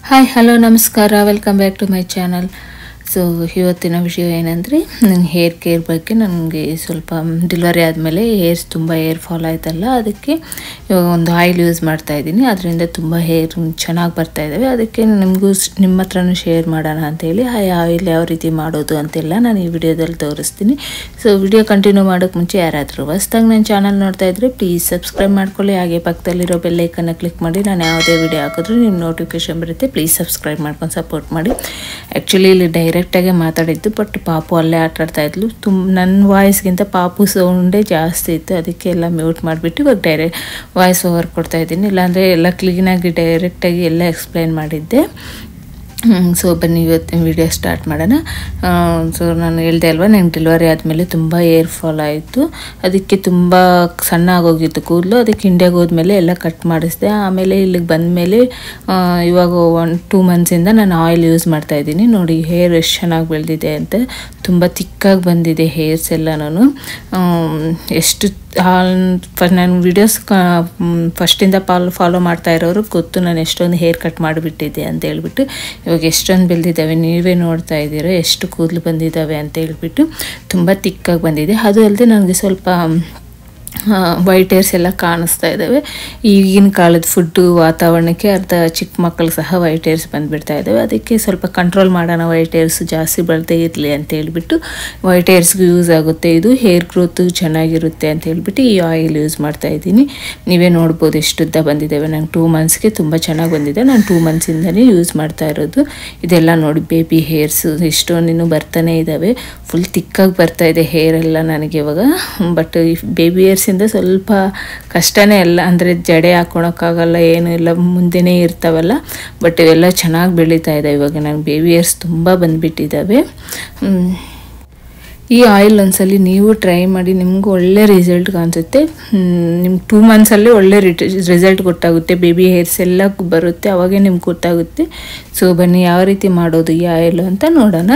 hi hello ನಮಸ್ಕಾರ welcome back to my channel so ಇವತ್ತಿನ ವಿಷಯ ಏನಂದರೆ ನನ್ನ ಹೇರ್ ಕೇರ್ ಬಗ್ಗೆ ನನಗೆ ಸ್ವಲ್ಪ ಡೆಲಿವರಿ ಆದಮೇಲೆ ಹೇರ್ಸ್ ತುಂಬ ಹೇರ್ ಫಾಲ್ ಆಯ್ತಲ್ಲ ಅದಕ್ಕೆ ಇವಾಗ ಒಂದು ಆಯಿಲ್ ಯೂಸ್ ಮಾಡ್ತಾ ಇದ್ದೀನಿ ಅದರಿಂದ ತುಂಬ ಹೇರ್ ಚೆನ್ನಾಗಿ ಬರ್ತಾ ಇದ್ದಾವೆ ಅದಕ್ಕೆ ನಿಮಗೂ ನಿಮ್ಮ ಹತ್ರನೂ ಶೇರ್ ಮಾಡೋಣ ಅಂತೇಳಿ ಆ ಆಯಿಲ್ ಯಾವ ರೀತಿ ಮಾಡೋದು ಅಂತೆಲ್ಲ ನಾನು ಈ ವಿಡಿಯೋದಲ್ಲಿ ತೋರಿಸ್ತೀನಿ ಸೊ ವಿಡಿಯೋ ಕಂಟಿನ್ಯೂ ಮಾಡೋಕ್ಕೆ ಮುಂಚೆ ಯಾರಾದರೂ ಹೊಸ್ದಾಗಿ ನನ್ನ ಚಾನಲ್ ನೋಡ್ತಾ ಇದ್ದರೆ ಪ್ಲೀಸ್ ಸಬ್ಸ್ಕ್ರೈಬ್ ಮಾಡ್ಕೊಳ್ಳಿ ಹಾಗೆ ಪಕ್ಕದಲ್ಲಿರೋ ಬೆಲ್ಲೈಕನ್ನ ಕ್ಲಿಕ್ ಮಾಡಿ ನಾನು ಯಾವುದೇ ವಿಡಿಯೋ ಹಾಕಿದ್ರೂ ನಿಮ್ಮ ನೋಟಿಫಿಕೇಶನ್ ಬರುತ್ತೆ ಪ್ಲೀಸ್ ಸಬ್ಸ್ಕ್ರೈಬ್ ಮಾಡ್ಕೊಂಡು ಸಪೋರ್ಟ್ ಮಾಡಿ ಆ್ಯಕ್ಚುಲಿ ಇಲ್ಲಿ ಡೈರೆಕ್ಟಾಗೆ ಮಾತಾಡಿದ್ದು ಬಟ್ ಪಾಪು ಅಲ್ಲೇ ಆಟಾಡ್ತಾ ಇದ್ಲು ತುಂಬ ನನ್ನ ವಾಯ್ಸ್ಗಿಂತ ಪಾಪು ಸೌಂಡೇ ಜಾಸ್ತಿ ಇತ್ತು ಅದಕ್ಕೆ ಎಲ್ಲ ಮ್ಯೂಟ್ ಮಾಡಿಬಿಟ್ಟು ಇವಾಗ ಡೈರೆಕ್ಟ್ ವಾಯ್ಸ್ ಓವರ್ ಕೊಡ್ತಾ ಇದ್ದೀನಿ ಇಲ್ಲಾಂದರೆ ಎಲ್ಲ ಕ್ಲೀನಾಗಿ ಡೈರೆಕ್ಟಾಗಿ ಎಲ್ಲ ಎಕ್ಸ್ಪ್ಲೈನ್ ಮಾಡಿದ್ದೆ ಸೊ ಬನ್ನಿ ಇವತ್ತಿನ ವಿಡಿಯೋ ಸ್ಟಾರ್ಟ್ ಮಾಡೋಣ ಸೊ ನಾನು ಹೇಳ್ದೆ ಅಲ್ವಾ ನಂಗೆ ಡೆಲಿವರಿ ಆದಮೇಲೆ ತುಂಬ ಏರ್ ಫಾಲ್ ಆಯಿತು ಅದಕ್ಕೆ ತುಂಬ ಸಣ್ಣ ಆಗೋಗಿತ್ತು ಕೂದಲು ಅದಕ್ಕೆ ಇಂಡಿಯಾಗೆ ಹೋದ್ಮೇಲೆ ಎಲ್ಲ ಕಟ್ ಮಾಡಿಸಿದೆ ಆಮೇಲೆ ಇಲ್ಲಿಗೆ ಬಂದಮೇಲೆ ಇವಾಗ ಒನ್ ಟೂ ಮಂತ್ಸಿಂದ ನಾನು ಆಯಿಲ್ ಯೂಸ್ ಮಾಡ್ತಾ ಇದ್ದೀನಿ ನೋಡಿ ಹೇರ್ ಎಷ್ಟು ಚೆನ್ನಾಗಿ ಬೆಳೆದಿದೆ ಅಂತ ತುಂಬ ತಿಕ್ಕಾಗಿ ಬಂದಿದೆ ಹೇರ್ಸ್ ಎಲ್ಲ ನಾನು ಎಷ್ಟು ನಾನು ವಿಡಿಯೋಸ್ ಫಸ್ಟಿಂದ ಪಾಲ್ ಫಾಲೋ ಮಾಡ್ತಾ ಇರೋರು ಗೊತ್ತು ನಾನು ಎಷ್ಟೊಂದು ಹೇರ್ ಕಟ್ ಮಾಡಿಬಿಟ್ಟಿದ್ದೆ ಅಂತ ಹೇಳ್ಬಿಟ್ಟು ಇವಾಗ ಎಷ್ಟೊಂದು ಬೆಳೆದಿದ್ದಾವೆ ನೀವೇ ನೋಡ್ತಾ ಇದ್ದೀರಾ ಎಷ್ಟು ಕೂದಲು ಬಂದಿದ್ದಾವೆ ಅಂತ ಹೇಳ್ಬಿಟ್ಟು ತುಂಬ ತಿಕ್ಕಾಗಿ ಬಂದಿದೆ ಅದು ಅಲ್ಲದೆ ನನಗೆ ಸ್ವಲ್ಪ ವೈಟ್ ಏರ್ಸ್ ಎಲ್ಲ ಕಾಣಿಸ್ತಾ ಇದ್ದಾವೆ ಈಗಿನ ಕಾಲದ ಫುಡ್ಡು ವಾತಾವರಣಕ್ಕೆ ಅರ್ಧ ಚಿಕ್ಕ ಮಕ್ಕಳು ಸಹ ವೈಟ್ ಏರ್ಸ್ ಬಂದುಬಿಡ್ತಾ ಇದ್ದಾವೆ ಅದಕ್ಕೆ ಸ್ವಲ್ಪ ಕಂಟ್ರೋಲ್ ಮಾಡೋಣ ವೈಟ್ ಏರ್ಸ್ ಜಾಸ್ತಿ ಬೆಳೆದೇ ಇರಲಿ ಅಂತ ಹೇಳ್ಬಿಟ್ಟು ವೈಟ್ ಏರ್ಸ್ಗೂ ಯೂಸ್ ಆಗುತ್ತೆ ಇದು ಹೇರ್ ಗ್ರೋತು ಚೆನ್ನಾಗಿರುತ್ತೆ ಅಂತ ಹೇಳ್ಬಿಟ್ಟು ಈ ಆಯಿಲ್ ಯೂಸ್ ಮಾಡ್ತಾ ಇದ್ದೀನಿ ನೀವೇ ನೋಡ್ಬೋದು ಎಷ್ಟು ಉದ್ದ ಬಂದಿದ್ದಾವೆ ನಂಗೆ ಟೂ ಮಂತ್ಸ್ಗೆ ತುಂಬ ಚೆನ್ನಾಗಿ ಬಂದಿದೆ ನಾನು ಟೂ ಮಂತ್ಸಿಂದನೇ ಯೂಸ್ ಮಾಡ್ತಾ ಇರೋದು ಇದೆಲ್ಲ ನೋಡಿ ಬೇಬಿ ಹೇರ್ಸ್ ಇಷ್ಟೊಂದಿನ್ನು ಬರ್ತಾನೆ ಇದ್ದಾವೆ ಫುಲ್ ತಿಕ್ಕಾಗಿ ಬರ್ತಾ ಇದೆ ಹೇರ್ ಎಲ್ಲ ನನಗೆ ಇವಾಗ ಬಟ್ ಈ ಬೇಬಿ ಹೇರ್ಸಿಂದ ಸ್ವಲ್ಪ ಕಷ್ಟನೇ ಅಲ್ಲ ಅಂದರೆ ಜಡೆ ಹಾಕೊಳಕ್ಕಾಗಲ್ಲ ಏನೂ ಇಲ್ಲ ಮುಂದೆನೇ ಇರ್ತಾವಲ್ಲ ಬಟ್ ಇವೆಲ್ಲ ಚೆನ್ನಾಗಿ ಬೆಳೀತಾ ಇದೆ ಇವಾಗ ನನಗೆ ಬೇಬಿ ಹೇರ್ಸ್ ತುಂಬ ಬಂದುಬಿಟ್ಟಿದ್ದಾವೆ ಈ ಆಯಿಲ್ ಒಂದ್ಸಲಿ ನೀವು ಟ್ರೈ ಮಾಡಿ ನಿಮ್ಗೆ ಒಳ್ಳೆ ರಿಸಲ್ಟ್ ಕಾಣಿಸುತ್ತೆ ನಿಮ್ಗೆ ಟೂ ಮಂತ್ಸಲ್ಲಿ ಒಳ್ಳೆ ರಿಸಲ್ಟ್ ಗೊತ್ತಾಗುತ್ತೆ ಬೇಬಿ ಹೇರ್ಸ್ ಎಲ್ಲ ಬರುತ್ತೆ ಅವಾಗೇ ನಿಮ್ಗೆ ಗೊತ್ತಾಗುತ್ತೆ ಸೊ ಬನ್ನಿ ಯಾವ ರೀತಿ ಮಾಡೋದು ಈ ಆಯಿಲ್ ಅಂತ ನೋಡೋಣ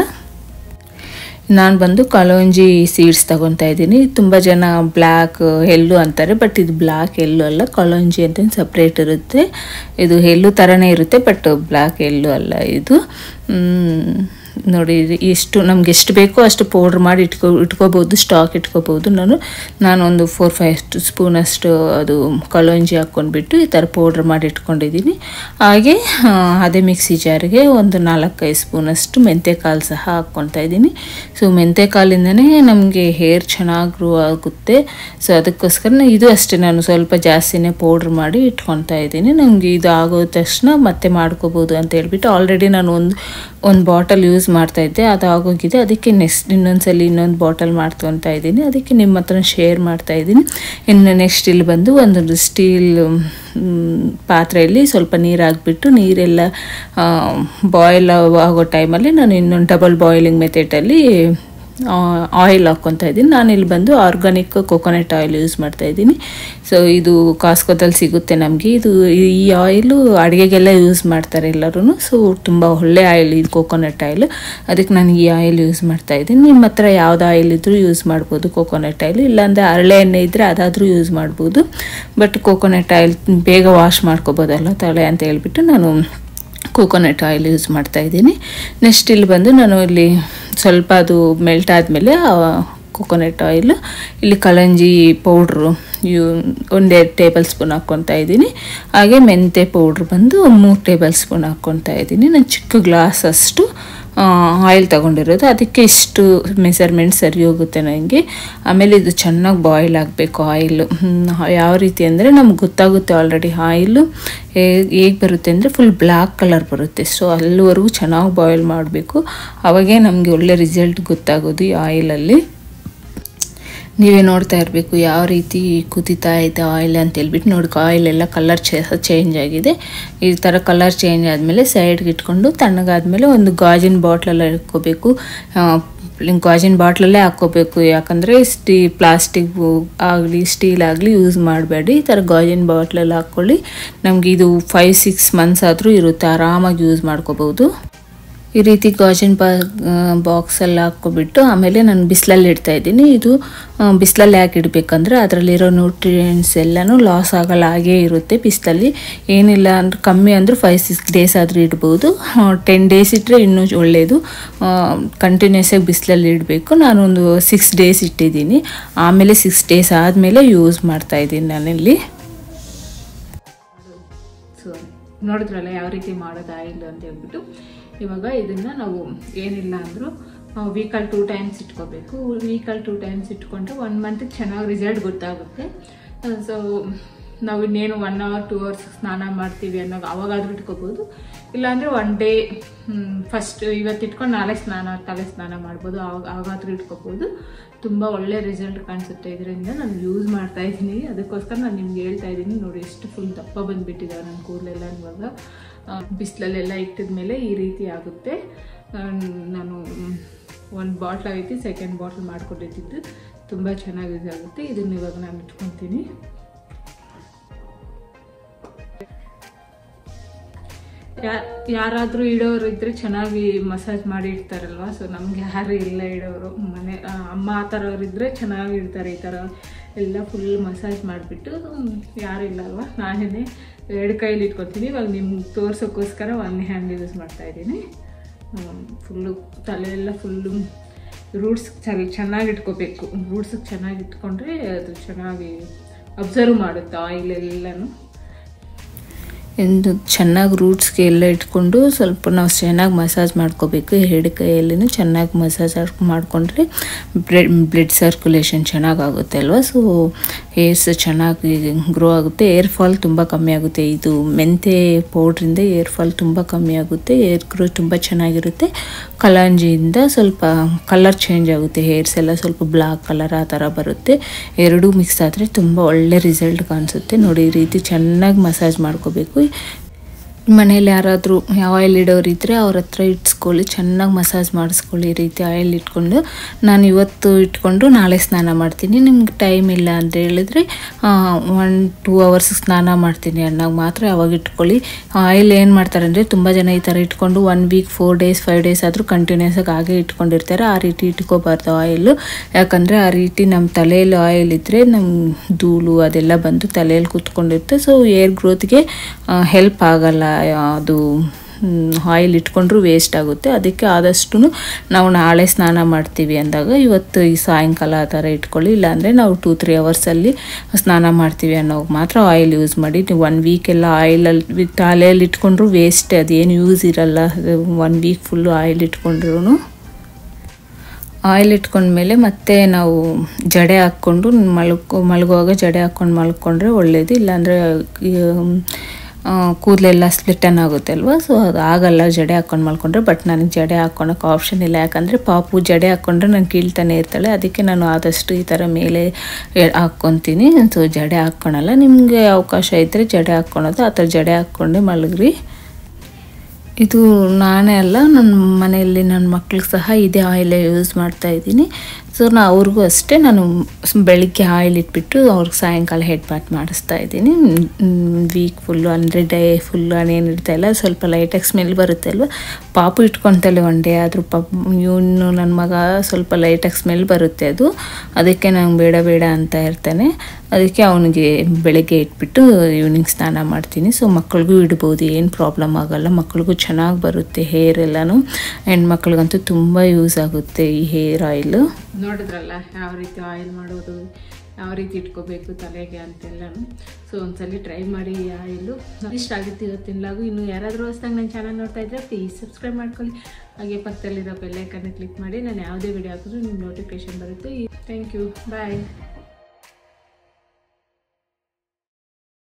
ನಾನು ಬಂದು ಕಲೋಂಜಿ ಸೀಡ್ಸ್ ತಗೊತಾ ಇದ್ದೀನಿ ತುಂಬ ಜನ ಬ್ಲ್ಯಾಕ್ ಎಲ್ಲು ಅಂತಾರೆ ಬಟ್ ಇದು ಬ್ಲ್ಯಾಕ್ ಎಲ್ಲು ಅಲ್ಲ ಕಲೋಂಜಿ ಅಂತ ಸಪ್ರೇಟ್ ಇರುತ್ತೆ ಇದು ಎಲ್ಲು ಥರನೇ ಇರುತ್ತೆ ಬಟ್ ಬ್ಲ್ಯಾಕ್ ಎಲ್ಲು ಅಲ್ಲ ಇದು ನೋಡಿ ಎಷ್ಟು ನಮ್ಗೆ ಎಷ್ಟು ಬೇಕೋ ಅಷ್ಟು ಪೌಡ್ರ್ ಮಾಡಿ ಇಟ್ಕೊ ಇಟ್ಕೋಬೋದು ಸ್ಟಾಕ್ ಇಟ್ಕೋಬೋದು ನಾನು ನಾನೊಂದು ಫೋರ್ ಫೈವ್ ಸ್ಪೂನಷ್ಟು ಅದು ಕಲೋಂಜಿ ಹಾಕ್ಕೊಂಡ್ಬಿಟ್ಟು ಈ ಥರ ಪೌಡ್ರ್ ಮಾಡಿ ಇಟ್ಕೊಂಡಿದ್ದೀನಿ ಹಾಗೆ ಅದೇ ಮಿಕ್ಸಿ ಜಾರಿಗೆ ಒಂದು ನಾಲ್ಕೈದು ಸ್ಪೂನಷ್ಟು ಮೆಂತ್ಯಕಾಳು ಸಹ ಹಾಕ್ಕೊತಾ ಇದ್ದೀನಿ ಸೊ ಮೆಂತ್ಯಕಾಳಿಂದನೇ ನಮಗೆ ಹೇರ್ ಚೆನ್ನಾಗಿ ಗ್ರೋ ಆಗುತ್ತೆ ಸೊ ಅದಕ್ಕೋಸ್ಕರ ಇದು ಅಷ್ಟೇ ನಾನು ಸ್ವಲ್ಪ ಜಾಸ್ತಿನೇ ಪೌಡ್ರ್ ಮಾಡಿ ಇಟ್ಕೊತಾ ಇದ್ದೀನಿ ನನಗೆ ಇದು ಆಗೋ ತಕ್ಷಣ ಮತ್ತೆ ಮಾಡ್ಕೋಬೋದು ಅಂತ ಹೇಳ್ಬಿಟ್ಟು ಆಲ್ರೆಡಿ ನಾನು ಒಂದು ಒಂದು ಬಾಟಲ್ ಯೂಸ್ ಮಾಡ್ತಾ ಇದ್ದೆ ಅದು ಆಗೋಗಿದೆ ಅದಕ್ಕೆ ನೆಕ್ಸ್ಟ್ ಇನ್ನೊಂದ್ಸಲಿ ಇನ್ನೊಂದು ಬಾಟಲ್ ಮಾಡ್ಕೊತಾ ಇದ್ದೀನಿ ಅದಕ್ಕೆ ನಿಮ್ಮ ಹತ್ರ ಶೇರ್ ಮಾಡ್ತಾ ಇದ್ದೀನಿ ಇನ್ನು ನೆಕ್ಸ್ಟ್ ಇಲ್ಲಿ ಬಂದು ಒಂದು ಸ್ಟೀಲ್ ಪಾತ್ರೆಯಲ್ಲಿ ಸ್ವಲ್ಪ ನೀರು ಹಾಕ್ಬಿಟ್ಟು ನೀರೆಲ್ಲ ಬಾಯ್ಲ್ ಆಗೋ ಟೈಮಲ್ಲಿ ನಾನು ಇನ್ನೊಂದು ಡಬಲ್ ಬಾಯ್ಲಿಂಗ್ ಮೆಥಡಲ್ಲಿ ಆಯಿಲ್ ಹಾಕ್ಕೊತಾ ಇದ್ದೀನಿ ನಾನಿಲ್ಲಿ ಬಂದು ಆರ್ಗಾನಿಕ್ ಕೊಕೊನಟ್ ಆಯಿಲ್ ಯೂಸ್ ಮಾಡ್ತಾ ಇದ್ದೀನಿ ಸೊ ಇದು ಕಾಸ್ಕೋದಲ್ಲಿ ಸಿಗುತ್ತೆ ನಮಗೆ ಇದು ಈ ಆಯಿಲು ಅಡುಗೆಗೆಲ್ಲ ಯೂಸ್ ಮಾಡ್ತಾರೆ ಎಲ್ಲರೂ ಸೊ ತುಂಬ ಒಳ್ಳೆ ಆಯಿಲ್ ಇದು ಕೊಕೊನಟ್ ಆಯಿಲ್ ಅದಕ್ಕೆ ನಾನು ಈ ಆಯಿಲ್ ಯೂಸ್ ಮಾಡ್ತಾ ಇದ್ದೀನಿ ನಿಮ್ಮ ಹತ್ರ ಯಾವ್ದು ಆಯಿಲ್ ಇದ್ದರೂ ಯೂಸ್ ಮಾಡ್ಬೋದು ಕೊಕೊನಟ್ ಆಯಿಲ್ ಇಲ್ಲಾಂದರೆ ಹರಳೆ ಎಣ್ಣೆ ಇದ್ದರೆ ಅದಾದರೂ ಯೂಸ್ ಮಾಡ್ಬೋದು ಬಟ್ ಕೊಕೊನಟ್ ಆಯಿಲ್ ಬೇಗ ವಾಶ್ ಮಾಡ್ಕೋಬೋದಲ್ಲ ತಲೆ ಅಂತ ಹೇಳ್ಬಿಟ್ಟು ನಾನು ಕೋಕೋನಟ್ ಆಯಿಲ್ ಯೂಸ್ ಮಾಡ್ತಾ ಇದ್ದೀನಿ ನೆಕ್ಸ್ಟ್ ಇಲ್ಲಿ ಬಂದು ನಾನು ಇಲ್ಲಿ ಸ್ವಲ್ಪ ಅದು ಮೆಲ್ಟ್ ಆದಮೇಲೆ ಕೊಕೊನಟ್ ಆಯಿಲ್ ಇಲ್ಲಿ ಕಲಂಜಿ ಪೌಡ್ರು ಯೂ ಒಂದೆರಡು ಟೇಬಲ್ ಸ್ಪೂನ್ ಹಾಕ್ಕೊತಾ ಇದ್ದೀನಿ ಹಾಗೆ ಮೆಂತೆ ಪೌಡ್ರ್ ಬಂದು ಮೂರು ಟೇಬಲ್ ಸ್ಪೂನ್ ಹಾಕ್ಕೊತಾ ಇದ್ದೀನಿ ನಾನು ಚಿಕ್ಕ ಗ್ಲಾಸ್ ಅಷ್ಟು ಆಯಿಲ್ ತೊಗೊಂಡಿರೋದು ಅದಕ್ಕೆ ಇಷ್ಟು ಮೆಸರ್ಮೆಂಟ್ ಸರಿ ಹೋಗುತ್ತೆ ನನಗೆ ಆಮೇಲೆ ಇದು ಚೆನ್ನಾಗಿ ಬಾಯ್ಲ್ ಆಗಬೇಕು ಆಯಿಲು ಯಾವ ರೀತಿ ಅಂದರೆ ನಮ್ಗೆ ಗೊತ್ತಾಗುತ್ತೆ ಆಲ್ರೆಡಿ ಆಯಿಲು ಹೇಗೆ ಬರುತ್ತೆ ಅಂದರೆ ಫುಲ್ ಬ್ಲ್ಯಾಕ್ ಕಲರ್ ಬರುತ್ತೆ ಸೊ ಅಲ್ಲಿವರೆಗೂ ಚೆನ್ನಾಗಿ ಬಾಯ್ಲ್ ಮಾಡಬೇಕು ಅವಾಗೇ ನಮಗೆ ಒಳ್ಳೆ ರಿಸಲ್ಟ್ ಗೊತ್ತಾಗೋದು ಈ ಆಯಿಲಲ್ಲಿ ನೀವೇ ನೋಡ್ತಾ ಇರಬೇಕು ಯಾವ ರೀತಿ ಕುದಿತಾ ಐತೆ ಆಯಿಲ್ ಅಂತ ಹೇಳ್ಬಿಟ್ಟು ನೋಡಿ ಆಯಿಲ್ ಎಲ್ಲ ಕಲರ್ ಚೇಂಜ್ ಆಗಿದೆ ಈ ಥರ ಕಲರ್ ಚೇಂಜ್ ಆದಮೇಲೆ ಸೈಡ್ಗೆ ಇಟ್ಕೊಂಡು ತಣ್ಣಗಾದ್ಮೇಲೆ ಒಂದು ಗಾಜಿನ ಬಾಟ್ಲೆಲ್ಲ ಇಟ್ಕೋಬೇಕು ಗಾಜಿನ ಬಾಟ್ಲಲ್ಲೇ ಹಾಕ್ಕೋಬೇಕು ಯಾಕಂದರೆ ಸ್ಟೀ ಪ್ಲಾಸ್ಟಿಕ್ ಆಗಲಿ ಸ್ಟೀಲ್ ಆಗಲಿ ಯೂಸ್ ಮಾಡಬೇಡಿ ಈ ಥರ ಗಾಜಿನ ಬಾಟ್ಲಲ್ಲಿ ಹಾಕ್ಕೊಳ್ಳಿ ನಮಗೆ ಇದು ಫೈವ್ ಸಿಕ್ಸ್ ಮಂತ್ಸ್ ಆದರೂ ಇರುತ್ತೆ ಆರಾಮಾಗಿ ಯೂಸ್ ಮಾಡ್ಕೋಬೋದು ಈ ರೀತಿ ಗಾಜಿನ ಬಾ ಬಾಕ್ಸಲ್ಲಿ ಹಾಕ್ಕೊಬಿಟ್ಟು ಆಮೇಲೆ ನಾನು ಬಿಸಿಲಲ್ಲಿ ಇಡ್ತಾ ಇದ್ದೀನಿ ಇದು ಬಿಸಿಲಲ್ಲಿ ಯಾಕೆ ಇಡಬೇಕಂದ್ರೆ ಅದರಲ್ಲಿರೋ ನ್ಯೂಟ್ರಿಯೆಂಟ್ಸ್ ಎಲ್ಲನೂ ಲಾಸ್ ಆಗಲ್ಲ ಹಾಗೇ ಇರುತ್ತೆ ಬಿಸಿಲಲ್ಲಿ ಏನಿಲ್ಲ ಅಂದ್ರೆ ಕಮ್ಮಿ ಅಂದ್ರೆ ಫೈವ್ ಸಿಕ್ಸ್ ಡೇಸ್ ಆದರೂ ಇಡ್ಬೋದು ಟೆನ್ ಡೇಸ್ ಇಟ್ಟರೆ ಇನ್ನೂ ಒಳ್ಳೆಯದು ಕಂಟಿನ್ಯೂಸ್ ಆಗಿ ಬಿಸಿಲಲ್ಲಿ ಇಡಬೇಕು ನಾನೊಂದು ಸಿಕ್ಸ್ ಡೇಸ್ ಇಟ್ಟಿದ್ದೀನಿ ಆಮೇಲೆ ಸಿಕ್ಸ್ ಡೇಸ್ ಆದಮೇಲೆ ಯೂಸ್ ಮಾಡ್ತಾ ಇದ್ದೀನಿ ನಾನಿಲ್ಲಿ ಸೊ ನೋಡಿದ್ರಲ್ಲ ಯಾವ ರೀತಿ ಮಾಡೋದು ಆಯಿಲ್ ಅಂತ ಹೇಳ್ಬಿಟ್ಟು ಇವಾಗ ಇದನ್ನು ನಾವು ಏನಿಲ್ಲ ಅಂದರೂ ವೀಕಲ್ಲಿ ಟೂ ಟೈಮ್ಸ್ ಇಟ್ಕೋಬೇಕು ವೀಕಲ್ಲಿ ಟೂ ಟೈಮ್ಸ್ ಇಟ್ಕೊಂಡ್ರೆ ಒನ್ ಮಂತ್ ಚೆನ್ನಾಗಿ ರಿಸಲ್ಟ್ ಗೊತ್ತಾಗುತ್ತೆ ಸೊ ನಾವು ಇನ್ನೇನು ಒನ್ ಅವರ್ ಟೂ ಅವರ್ಸ್ ಸ್ನಾನ ಮಾಡ್ತೀವಿ ಅನ್ನೋ ಅವಾಗಾದ್ರೂ ಇಟ್ಕೋಬೋದು ಇಲ್ಲಾಂದರೆ ಒನ್ ಡೇ ಫಸ್ಟ್ ಇವತ್ತು ಇಟ್ಕೊಂಡು ನಾಳೆ ಸ್ನಾನ ತಲೆ ಸ್ನಾನ ಮಾಡ್ಬೋದು ಆವಾಗ ಆಗಾದ್ರೂ ಇಟ್ಕೋಬೋದು ತುಂಬ ಒಳ್ಳೆ ರಿಸಲ್ಟ್ ಕಾಣಿಸುತ್ತೆ ಇದರಿಂದ ನಾನು ಯೂಸ್ ಮಾಡ್ತಾ ಇದ್ದೀನಿ ಅದಕ್ಕೋಸ್ಕರ ನಾನು ನಿಮ್ಗೆ ಹೇಳ್ತಾ ಇದ್ದೀನಿ ನೋಡಿ ಎಷ್ಟು ಫುಲ್ ದಪ್ಪ ಬಂದುಬಿಟ್ಟಿದ್ದಾವೆ ನನ್ನ ಕೂದಲೆಲ್ಲ ಇವಾಗ ಬಿಸಿಲಲ್ಲೆಲ್ಲ ಇಟ್ಟಿದ ಮೇಲೆ ಈ ರೀತಿ ಆಗುತ್ತೆ ನಾನು ಒಂದು ಬಾಟ್ಲ್ ಆಗೈತಿ ಸೆಕೆಂಡ್ ಬಾಟ್ಲ್ ಮಾಡ್ಕೊಂಡಿದ್ದು ತುಂಬ ಚೆನ್ನಾಗಿ ಯೂಸ್ ಆಗುತ್ತೆ ಇದನ್ನು ಇವಾಗ ನಾನು ಇಟ್ಕೊತೀನಿ ಯಾರಾದರೂ ಇಡೋರು ಇದ್ರೆ ಚೆನ್ನಾಗಿ ಮಸಾಜ್ ಮಾಡಿ ಇಡ್ತಾರಲ್ವ ಸೊ ನಮ್ಗೆ ಯಾರು ಇಲ್ಲ ಇಡೋರು ಮನೆ ಅಮ್ಮ ಆ ಥರವ್ರು ಇದ್ದರೆ ಚೆನ್ನಾಗಿ ಇಡ್ತಾರೆ ಈ ಥರ ಎಲ್ಲ ಫುಲ್ ಮಸಾಜ್ ಮಾಡಿಬಿಟ್ಟು ಯಾರು ಇಲ್ಲ ಅಲ್ವಾ ನಾನೇ ಎರಡು ಕೈಲಿ ಇಟ್ಕೊತೀನಿ ಇವಾಗ ನಿಮ್ಗೆ ತೋರ್ಸೋಕ್ಕೋಸ್ಕರ ಒನ್ ಹ್ಯಾಂಡ್ ಯೂಸ್ ಮಾಡ್ತಾ ಇದ್ದೀನಿ ಫುಲ್ಲು ತಲೆಯೆಲ್ಲ ಫುಲ್ಲು ರೂಟ್ಸ್ ಚೆನ್ನಾಗಿ ಇಟ್ಕೋಬೇಕು ರೂಟ್ಸಿಗೆ ಚೆನ್ನಾಗಿ ಇಟ್ಕೊಂಡ್ರೆ ಅದು ಚೆನ್ನಾಗಿ ಅಬ್ಸರ್ವ್ ಮಾಡುತ್ತೆ ಆಯಿಲ್ ಎಲ್ಲನೂ ಎಂದು ಚೆನ್ನಾಗಿ ರೂಟ್ಸ್ಗೆ ಎಲ್ಲ ಇಟ್ಕೊಂಡು ಸ್ವಲ್ಪ ನಾವು ಚೆನ್ನಾಗಿ ಮಸಾಜ್ ಮಾಡ್ಕೋಬೇಕು ಎರಡು ಕೈಯಲ್ಲಿನೂ ಚೆನ್ನಾಗಿ ಮಸಾಜ್ ಮಾಡಿಕೊಂಡ್ರೆ ಬ್ಲಡ್ ಬ್ಲಡ್ ಸರ್ಕ್ಯುಲೇಷನ್ ಚೆನ್ನಾಗಾಗುತ್ತೆ ಅಲ್ವಾ ಸೊ ಹೇರ್ಸ್ ಚೆನ್ನಾಗಿ ಗ್ರೋ ಆಗುತ್ತೆ ಏರ್ ಫಾಲ್ ತುಂಬ ಕಮ್ಮಿ ಆಗುತ್ತೆ ಇದು ಮೆಂತೆ ಪೌಡ್ರಿಂದ ಏರ್ ಫಾಲ್ ತುಂಬ ಕಮ್ಮಿ ಆಗುತ್ತೆ ಏರ್ ಗ್ರೋ ತುಂಬ ಚೆನ್ನಾಗಿರುತ್ತೆ ಕಲಾಂಜಿಯಿಂದ ಸ್ವಲ್ಪ ಕಲರ್ ಚೇಂಜ್ ಆಗುತ್ತೆ ಹೇರ್ಸ್ ಎಲ್ಲ ಸ್ವಲ್ಪ ಬ್ಲಾಕ್ ಕಲರ್ ಆ ಥರ ಬರುತ್ತೆ ಎರಡೂ ಮಿಕ್ಸ್ ಆದರೆ ತುಂಬ ಒಳ್ಳೆ ರಿಸಲ್ಟ್ ಕಾಣಿಸುತ್ತೆ ನೋಡಿ ಈ ರೀತಿ ಚೆನ್ನಾಗಿ ಮಸಾಜ್ ಮಾಡ್ಕೋಬೇಕು ಮನೇಲಿ ಯಾರಾದರೂ ಆಯಿಲ್ ಇಡೋರು ಇದ್ದರೆ ಅವ್ರ ಹತ್ರ ಇಟ್ಸ್ಕೊಳ್ಳಿ ಚೆನ್ನಾಗಿ ಮಸಾಜ್ ಮಾಡಿಸ್ಕೊಳ್ಳಿ ಈ ರೀತಿ ಆಯಿಲ್ ಇಟ್ಕೊಂಡು ನಾನು ಇವತ್ತು ಇಟ್ಕೊಂಡು ನಾಳೆ ಸ್ನಾನ ಮಾಡ್ತೀನಿ ನಿಮ್ಗೆ ಟೈಮ್ ಇಲ್ಲ ಅಂತ ಹೇಳಿದ್ರೆ ಒನ್ ಟೂ ಅವರ್ಸ್ ಸ್ನಾನ ಮಾಡ್ತೀನಿ ಅನ್ನಾಗ ಮಾತ್ರ ಅವಾಗ ಇಟ್ಕೊಳ್ಳಿ ಆಯಿಲ್ ಏನು ಮಾಡ್ತಾರೆ ಅಂದರೆ ತುಂಬ ಜನ ಈ ಥರ ಇಟ್ಕೊಂಡು one week four days five days ಆದರೂ ಕಂಟಿನ್ಯೂಸ್ ಆಗಿ ಹಾಗೆ ಇಟ್ಕೊಂಡಿರ್ತಾರೆ ಆ ರೀತಿ ಇಟ್ಕೋಬಾರ್ದು ಆಯಿಲು ಯಾಕಂದರೆ ಆ ರೀತಿ ನಮ್ಮ ತಲೆಯಲ್ಲಿ ಆಯಿಲ್ ಇದ್ದರೆ ನಮ್ಮ ಧೂಳು ಅದೆಲ್ಲ ಬಂದು ತಲೆಯಲ್ಲಿ ಕೂತ್ಕೊಂಡಿರುತ್ತೆ ಸೊ ಏರ್ ಗ್ರೋತ್ಗೆ ಹೆಲ್ಪ್ ಆಗಲ್ಲ ಅದು ಆಯಿಲ್ ಇಟ್ಕೊಂಡ್ರೂ ವೇಸ್ಟ್ ಆಗುತ್ತೆ ಅದಕ್ಕೆ ಆದಷ್ಟು ನಾವು ನಾಳೆ ಸ್ನಾನ ಮಾಡ್ತೀವಿ ಅಂದಾಗ ಇವತ್ತು ಈ ಸಾಯಂಕಾಲ ಆ ಥರ ಇಟ್ಕೊಳ್ಳಿ ಇಲ್ಲಾಂದರೆ ನಾವು ಟೂ ತ್ರೀ ಅವರ್ಸಲ್ಲಿ ಸ್ನಾನ ಮಾಡ್ತೀವಿ ಅನ್ನೋವಾಗ ಮಾತ್ರ ಆಯಿಲ್ ಯೂಸ್ ಮಾಡಿ ನೀವು ಒನ್ ವೀಕೆಲ್ಲ ಆಯಿಲಲ್ಲಿ ತಲೆಯಲ್ಲಿ ಇಟ್ಕೊಂಡ್ರೂ ವೇಸ್ಟ್ ಅದೇನು ಯೂಸ್ ಇರಲ್ಲ ಒನ್ ವೀಕ್ ಫುಲ್ಲು ಆಯಿಲ್ ಇಟ್ಕೊಂಡ್ರೂ ಆಯಿಲ್ ಇಟ್ಕೊಂಡ್ಮೇಲೆ ಮತ್ತೆ ನಾವು ಜಡೆ ಹಾಕ್ಕೊಂಡು ಮಲ್ಕೊ ಮಲಗುವಾಗ ಜಡೆ ಹಾಕ್ಕೊಂಡು ಮಲ್ಕೊಂಡ್ರೆ ಒಳ್ಳೇದು ಇಲ್ಲಾಂದರೆ ಕೂದಲೆಲ್ಲ ಸ್ಪ್ಲಿಟನ್ ಆಗುತ್ತೆ ಅಲ್ವಾ ಸೊ ಅದು ಆಗಲ್ಲ ಜಡೆ ಹಾಕ್ಕೊಂಡು ಮಲ್ಕೊಂಡ್ರೆ ಬಟ್ ನನಗೆ ಜಡೆ ಹಾಕ್ಕೊಳಕ್ಕೆ ಆಪ್ಷನ್ ಇಲ್ಲ ಯಾಕಂದರೆ ಪಾಪು ಜಡೆ ಹಾಕ್ಕೊಂಡ್ರೆ ನಾನು ಕೀಳ್ತಾನೆ ಇರ್ತಾಳೆ ಅದಕ್ಕೆ ನಾನು ಆದಷ್ಟು ಈ ಥರ ಮೇಲೆ ಹಾಕ್ಕೊತೀನಿ ಸೊ ಜಡೆ ಹಾಕ್ಕೊಳಲ್ಲ ನಿಮಗೆ ಅವಕಾಶ ಇದ್ದರೆ ಜಡೆ ಹಾಕ್ಕೊಳೋದು ಆ ಥರ ಜಡೆ ಹಾಕ್ಕೊಂಡೆ ಮಲಗ್ರಿ ಇದು ನಾನೇ ಅಲ್ಲ ನನ್ನ ಮನೆಯಲ್ಲಿ ನನ್ನ ಮಕ್ಳಿಗೆ ಸಹ ಇದೇ ಆಯಿಲೇ ಯೂಸ್ ಮಾಡ್ತಾ ಇದ್ದೀನಿ ಸೊ ನಾ ಅವ್ರಿಗೂ ಅಷ್ಟೇ ನಾನು ಬೆಳಿಗ್ಗೆ ಆಯಿಲ್ ಇಟ್ಬಿಟ್ಟು ಅವ್ರಿಗೆ ಸಾಯಂಕಾಲ ಹೆಡ್ ಬಾತ್ ಮಾಡಿಸ್ತಾ ಇದ್ದೀನಿ ವೀಕ್ ಫುಲ್ಲು ಅಂದರೆ ಡೇ ಫುಲ್ಲು ಏನೇನು ಇರ್ತಾ ಇಲ್ಲ ಸ್ವಲ್ಪ ಲೈಟಾಗಿ ಸ್ಮೆಲ್ ಬರುತ್ತೆ ಅಲ್ವ ಪಾಪು ಇಟ್ಕೊತಾಳೆ ಒನ್ ಡೇ ಆದರೂ ಪಾಪ ಇವನು ನನ್ನ ಮಗ ಸ್ವಲ್ಪ ಲೈಟಾಗಿ ಸ್ಮೆಲ್ ಬರುತ್ತೆ ಅದು ಅದಕ್ಕೆ ನಂಗೆ ಬೇಡ ಬೇಡ ಅಂತ ಇರ್ತಾನೆ ಅದಕ್ಕೆ ಅವನಿಗೆ ಬೆಳಗ್ಗೆ ಇಟ್ಬಿಟ್ಟು ಈವ್ನಿಂಗ್ ಸ್ನಾನ ಮಾಡ್ತೀನಿ ಸೊ ಮಕ್ಕಳಿಗೂ ಇಡ್ಬೋದು ಏನು ಪ್ರಾಬ್ಲಮ್ ಆಗೋಲ್ಲ ಮಕ್ಕಳಿಗೂ ಚೆನ್ನಾಗಿ ಬರುತ್ತೆ ಹೇರ್ ಎಲ್ಲನೂ ಹೆಣ್ಮಕ್ಳಿಗಂತೂ ತುಂಬ ಯೂಸ್ ಆಗುತ್ತೆ ಈ ಹೇರ್ ಆಯಿಲು ನೋಡಿದ್ರಲ್ಲ ಯಾವ ರೀತಿ ಆಯಿಲ್ ಮಾಡೋದು ಯಾವ ರೀತಿ ಇಟ್ಕೋಬೇಕು ತಲೆಗೆ ಅಂತೆಲ್ಲನೂ ಸೊ ಒಂದ್ಸಲಿ ಟ್ರೈ ಮಾಡಿ ಈ ಆಯಿಲು ಇಷ್ಟ ಆಗುತ್ತೆ ಇವತ್ತಿನ ಲಾಗು ಇನ್ನು ಯಾರಾದರೂ ಹೊಸ್ದಾಗಿ ನನ್ನ ಚಾನಲ್ ನೋಡ್ತಾ ಇದ್ದರೆ ಪ್ಲೀಸ್ ಸಬ್ಸ್ಕ್ರೈಬ್ ಮಾಡ್ಕೊಳ್ಳಿ ಹಾಗೆ ಪಕ್ಕದಲ್ಲಿರೋ ಬೆಲ್ಲೈಕನ್ನ ಕ್ಲಿಕ್ ಮಾಡಿ ನಾನು ಯಾವುದೇ ವಿಡಿಯೋ ಹಾಕಿದ್ರು ನಿಮ್ಗೆ ನೋಟಿಫಿಕೇಶನ್ ಬರುತ್ತೆ ಥ್ಯಾಂಕ್ ಯು ಬಾಯ್